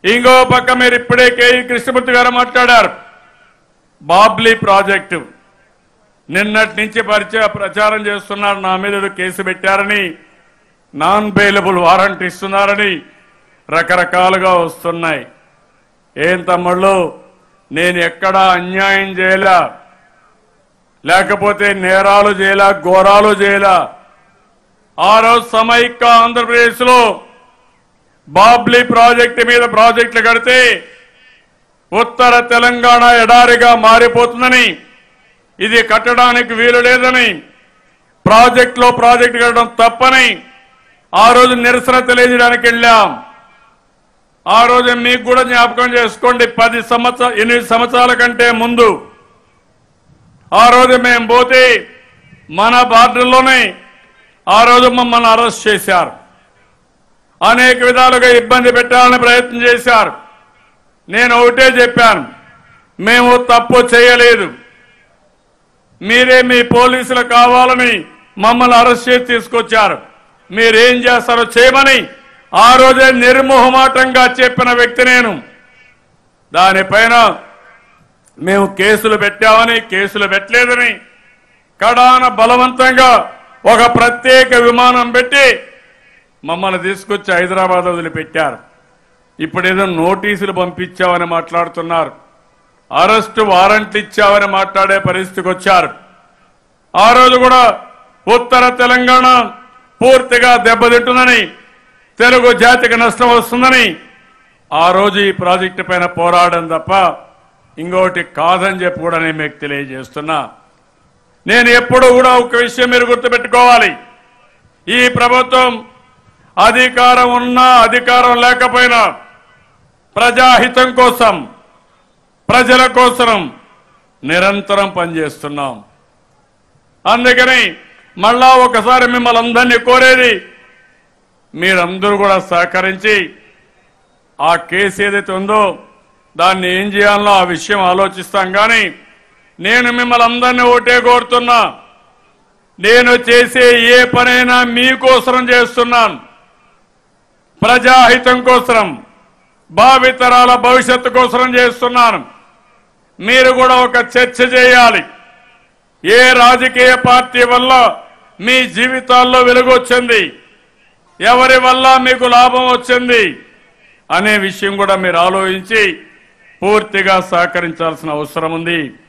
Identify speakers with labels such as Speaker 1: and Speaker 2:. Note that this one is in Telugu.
Speaker 1: ఇంకో పక్క మీరు ఇప్పుడే కేఈ కృష్ణమూర్తి గారు మాట్లాడారు బాబ్లీ ప్రాజెక్టు నిన్నటి నుంచి పరిచయ ప్రచారం చేస్తున్నారు నా మీద ఏదో కేసు పెట్టారని నాన్ బెయిలబుల్ వారంట్ ఇస్తున్నారని రకరకాలుగా వస్తున్నాయి ఏం తమ్ముళ్ళు నేను ఎక్కడా అన్యాయం చేయలా లేకపోతే నేరాలు చేయలా ఘోరాలు చేయలా ఆ రోజు సమైక్య ఆంధ్రప్రదేశ్ లో బాబ్లీ ప్రాజెక్టు మీద ప్రాజెక్టులు కడితే ఉత్తర తెలంగాణ ఎడారిగా మారిపోతుందని ఇది కట్టడానికి వీలు లేదని ప్రాజెక్టులో ప్రాజెక్టు కట్టడం తప్పని ఆ రోజు నిరసన తెలియజేయడానికి వెళ్ళాం ఆ రోజు మీకు కూడా జ్ఞాపకం చేసుకోండి పది సంవత్సర ఎనిమిది సంవత్సరాల కంటే ముందు ఆ రోజు మేము పోతే మన బార్డర్లోనే ఆ రోజు మమ్మల్ని అరెస్ట్ చేశారు అనేక విధాలుగా ఇబ్బంది పెట్టాలని ప్రయత్నం చేశారు నేను ఒకటే చెప్పాను మేము తప్పు చేయలేదు మీరే మీ పోలీసులు కావాలని మమ్మల్ని అరెస్ట్ చేసి తీసుకొచ్చారు మీరేం చేస్తారో చేయమని ఆ రోజే నిర్మోహమాటంగా చెప్పిన వ్యక్తి నేను దానిపైన మేము కేసులు పెట్టామని కేసులు పెట్టలేదని కడాన బలవంతంగా ఒక ప్రత్యేక విమానం పెట్టి మమ్మల్ని తీసుకొచ్చి హైదరాబాద్ వదిలిపెట్టారు ఇప్పుడు ఏదో నోటీసులు పంపించామని మాట్లాడుతున్నారు అరెస్టు వారెంట్లు ఇచ్చామని మాట్లాడే పరిస్థితికి వచ్చారు ఆ రోజు కూడా ఉత్తర తెలంగాణ పూర్తిగా దెబ్బతింటుందని తెలుగు జాతికి నష్టం వస్తుందని ఆ రోజు ఈ ప్రాజెక్టు పైన పోరాడడం తప్ప ఇంకోటి కాదని చెప్పి కూడా నేను మీకు తెలియజేస్తున్నా నేను ఎప్పుడు కూడా ఒక విషయం మీరు గుర్తుపెట్టుకోవాలి ఈ ప్రభుత్వం అధికారం ఉన్నా అధికారం లేకపోయినా ప్రజాహితం కోసం ప్రజల కోసం నిరంతరం పనిచేస్తున్నాం అందుకని మళ్ళా ఒకసారి మిమ్మల్ని అందరినీ కోరేది మీరందరూ కూడా సహకరించి ఆ కేసు ఏదైతే ఉందో దాన్ని ఏం చేయాలనో ఆ విషయం ఆలోచిస్తాం కానీ నేను మిమ్మల్ని అందరినీ ఒకటే కోరుతున్నా నేను చేసే ఏ పనైనా మీకోసరం చేస్తున్నాను ప్రజాహితం కోసం భావితరాల భవిష్యత్తు కోసం చేస్తున్నాను మీరు కూడా ఒక చర్చ చేయాలి ఏ రాజకీయ పార్టీ వల్ల మీ జీవితాల్లో వెలుగు వచ్చింది ఎవరి వల్ల మీకు లాభం వచ్చింది అనే విషయం కూడా మీరు ఆలోచించి పూర్తిగా సహకరించాల్సిన అవసరం ఉంది